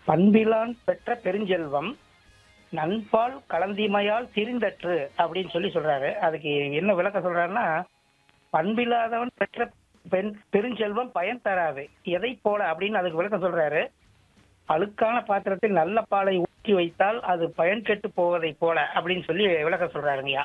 பண்பிலான் பெற்ற பெருஞ்செல்வம் நண்பால் கலந்திமையால் திரிந்தற்று அப்படின்னு சொல்லி சொல்றாரு அதுக்கு என்ன விளக்கம் சொல்றாருன்னா பண்பில்லாதவன் பெற்ற பெண் பெருஞ்செல்வம் பயன் தராது எதை போல அப்படின்னு அதுக்கு விளக்கம் சொல்றாரு அழுக்கான பாத்திரத்தில் நல்ல பாலை ஊற்றி வைத்தால் அது பயன் கெட்டு போவதை போல அப்படின்னு சொல்லி விளக்கம் சொல்றாருங்கய்யா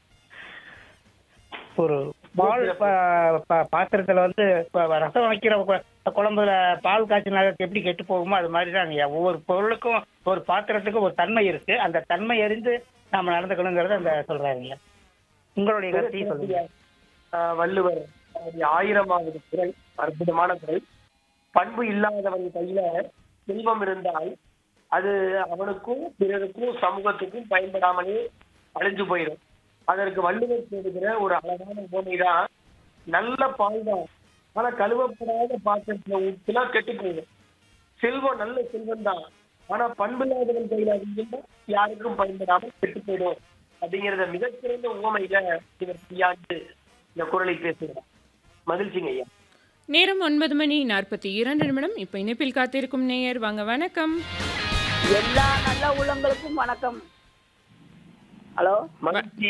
ஒரு பால் பா- பா- பாத்திரத்துல வந்து இப்ப ரசம் வைக்கிற கு- குழம்புல பால் காய்ச்சினால எப்படி கெட்டு போகுமோ அது மாதிரி தாங்கய்யா ஒவ்வொரு பொருளுக்கும் ஒரு பாத்திரத்துக்கும் ஒரு தன்மை இருக்கு அந்த தன்மை அறிந்து நாம நடந்துக்கணுங்கிறத அந்த சொல்றாருங்கய்யா உங்களுடைய கருத்தையும் சொல்லுங்க ஆஹ் வள்ளுவர் அவருடைய ஆயிரமாவது குரல் அற்புதமான குரல் பண்பு இல்லாதவன் கையில செல்வம் இருந்தால் அது அவனுக்கும் பிறருக்கும் சமூகத்துக்கும் பயன்படாமலே அழிஞ்சு போயிடும் அதற்கு வள்ளுவர் சொல்லுகிற ஒரு அழகான உண்மைதான் நல்ல பால் தான் ஆனா கழுவப்படாத பாத்திரத்துல ஊற்றினா கெட்டு போயிடும் செல்வம் நல்ல செல்வம் தான் ஆனா பண்பில்லாதவன் கையில அது இருந்தா யாருக்கும் பயன்படாமல் கெட்டு போயிடும் அப்படிங்கறத மிகச்சிறந்த உவமையில இவர் கையாண்டு இந்த குரலை பேசுகிறார் மகிழ்ச்சிங்க ஐயா நேரம் ஒன்பது மணி நாற்பத்தி இரண்டு நிமிடம் இப்போ இணைப்பில் காத்திருக்கும் நேயர் வாங்க வணக்கம் எல்லா நல்ல உள்ளங்களுக்கும் வணக்கம் ஹலோ மகிழ்ச்சி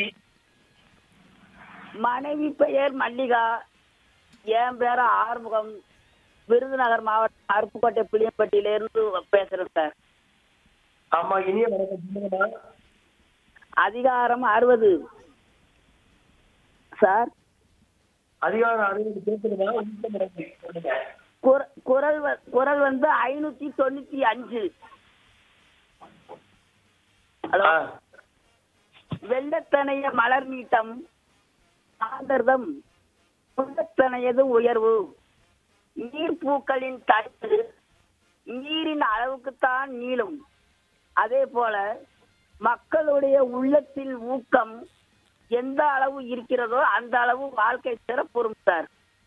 மனைவி பெயர் மல்லிகா என் பேர் ஆறுமுகம் விருதுநகர் மாவட்டம் அருப்புக்கோட்டை புளியம்பட்டியிலிருந்து பேசுறேன் சார் ஆமா இனிய வணக்கம் சொல்லுங்கம்மா அதிகாரம் அறுபது சார் அதிகாரம் அறுபது கேட்குதுமா உங்க நடக்கு சொல்லுங்க குர- குரல் வ- குரல் வந்து ஐநூத்தி தொண்ணூத்தி அஞ்சு ஹலோ ஆ, வெள்ளத்தனைய மலர் நீட்டம் ஆந்தர்தம் உள்ளத்தனையது உயர்வு நீர்ப்பூக்களின் தட்டு நீரின் அளவுக்குத்தான் நீளும் அதே போல மக்களுடைய உள்ளத்தில் ஊக்கம் எந்த அளவு இருக்கிறதோ அந்த அளவு வாழ்க்கை சிறப்புறும் சார்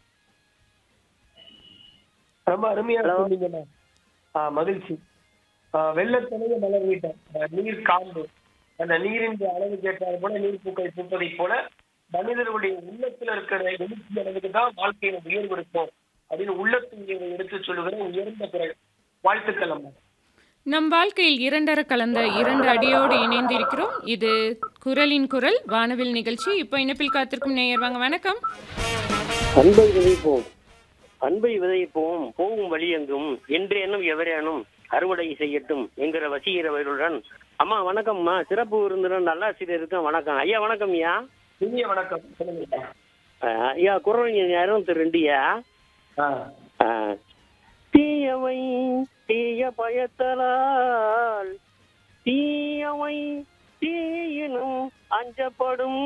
ரொம்ப அருமையா Hello. சொன்னீங்கம்மா ஆ, மகிழ்ச்சி ஆ, வெள்ளத்தனைய மலர் வீட்டம் ஆ, நீர் காம்பு அந்த நீரின் அளவு கேட்டால் போல நீர் பூக்கள் பூப்பதை போல மனிதர்களுடைய உள்ளத்துல இருக்கிற எழுச்சி அளவுக்கு தான் வாழ்க்கையில உயர்வு இருக்கும் அப்படின்னு உள்ளத்து உயர்வை எடுத்து சொல்லுகிற உயர்ந்த குரல் வாழ்த்துக்கள் அம்மா நம் வாழ்க்கையில் இரண்டர கலந்த இரண்டு அடியோடு இணைந்திருக்கிறோம் இது குரலின் குரல் வானவில் நிகழ்ச்சி இப்போ இணைப்பில் காத்திருக்கும் நேயர் வாங்க வணக்கம் அன்பை விதைப்போம் அன்பை விதைப்போம் போகும் வழியெங்கும் என்றேனும் எவரேனும் அறுவடை செய்யட்டும் என்கிற வசீகரவர்களுடன் அம்மா வணக்கம்மா சிறப்பு விருந்தினர் நல்லாசிரியருக்கும் வணக்கம் ஐயா வணக்கம் ஐயா இனிய வணக்கம் சொல்லுங்க அஹ், ஐயா குரல் அறுபத்தி ரெண்டுயா ஆ. அஹ், தீயவை தீய பயத்தலால் தீயவை தீயினும் அஞ்சப்படும்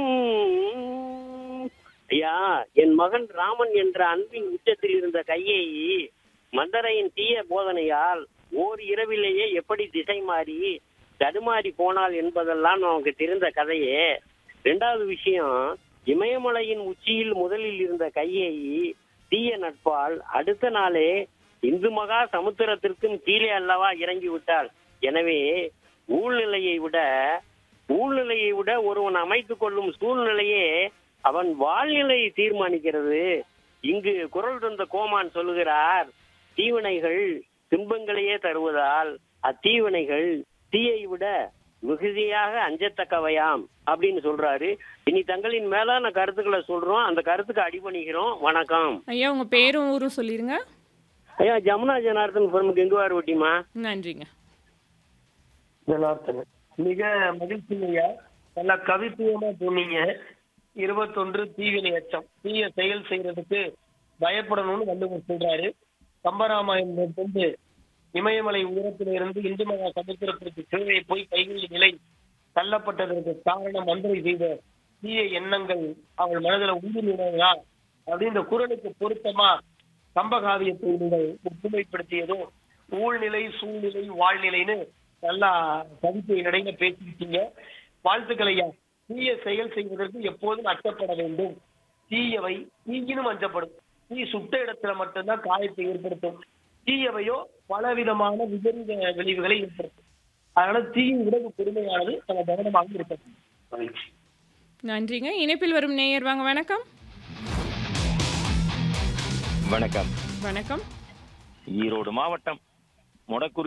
ஐயா என் மகன் ராமன் என்ற அன்பின் உச்சத்தில் இருந்த கையை மந்தரையின் தீய போதனையால் ஓர் இரவிலேயே எப்படி திசை மாறி தடுமாறி போனாள் என்பதெல்லாம் நமக்கு தெரிந்த கதையே ரெண்டாவது விஷயம் இமயமலையின் உச்சியில் முதலில் இருந்த கையை தீய நட்பால் அடுத்த நாளே இந்து மகா சமுத்திரத்திற்கும் கீழே அல்லவா இறங்கி விட்டாள் எனவே ஊழ்நிலையை விட ஊழ்நிலையை விட ஒருவன் அமைத்துக் கொள்ளும் சூழ்நிலையே அவன் வாழ்நிலையை தீர்மானிக்கிறது இங்கு குரல் தந்த கோமான் சொல்லுகிறார் தீவினைகள் துன்பங்களையே தருவதால் அத்தீவினைகள் தீயை விட மிகுதியாக அஞ்சத்தக்கவையாம் அப்படின்னு சொல்றாரு இனி தங்களின் மேலான கருத்துக்களை சொல்றோம் அந்த கருத்துக்கு அடிபணிகிறோம் வணக்கம் ஐயா உங்க பேரும் ஊரும் சொல்லிருங்க ஐயா ஜமுனா ஜனார்தன் பெருமுக்கு எங்குவார் ஒட்டிமா நன்றிங்க ஜனார்த்தன் மிக மகிழ்ச்சிங்கய்யா நல்லா கவித்துவமா சொன்னீங்க இருபத்தொன்று தீவினை அச்சம் தீய செயல் செய்யறதுக்கு பயப்படணும்னு வள்ளுவர் சொல்றாரு கம்பராமாயணம் கொண்டு இமயமலை உயரத்தில இருந்து இந்து மகா சமுத்திரத்திற்கு கீழே போய் கைகளில் நிலை தள்ளப்பட்டதற்கு காரணம் மந்திரை செய்த தீய எண்ணங்கள் அவள் மனதில் ஊடுருவினதா அப்படின்னு இந்த குரலுக்கு பொருத்தமா கம்பகாவியத்தை நீங்கள் ஒப்புமைப்படுத்தியதும் ஊழ்நிலை சூழ்நிலை வாழ்நிலைன்னு நல்லா கவிதை இடையில பேசிக்கிட்டீங்க வாழ்த்துக்கள் ஐயா தீய செயல் செய்வதற்கு எப்போதும் அச்சப்பட வேண்டும் தீயவை தீயினும் அஞ்சப்படும் தீ சுட்ட இடத்துல மட்டும்தான் காயத்தை ஏற்படுத்தும் தீயவையோ பலவிதமான விபரீத விளைவுகளை ஏற்படுத்தும் அதனால தீயின் உடம்பு கொடுமையானது நம்ம கவனமாக இருக்கணும் மகிழ்ச்சி நன்றிங்க இணைப்பில் வரும் நேயர் வாங்க வணக்கம் வணக்கம் வணக்கம் ஈரோடு மாவட்டம் மொடக்குறி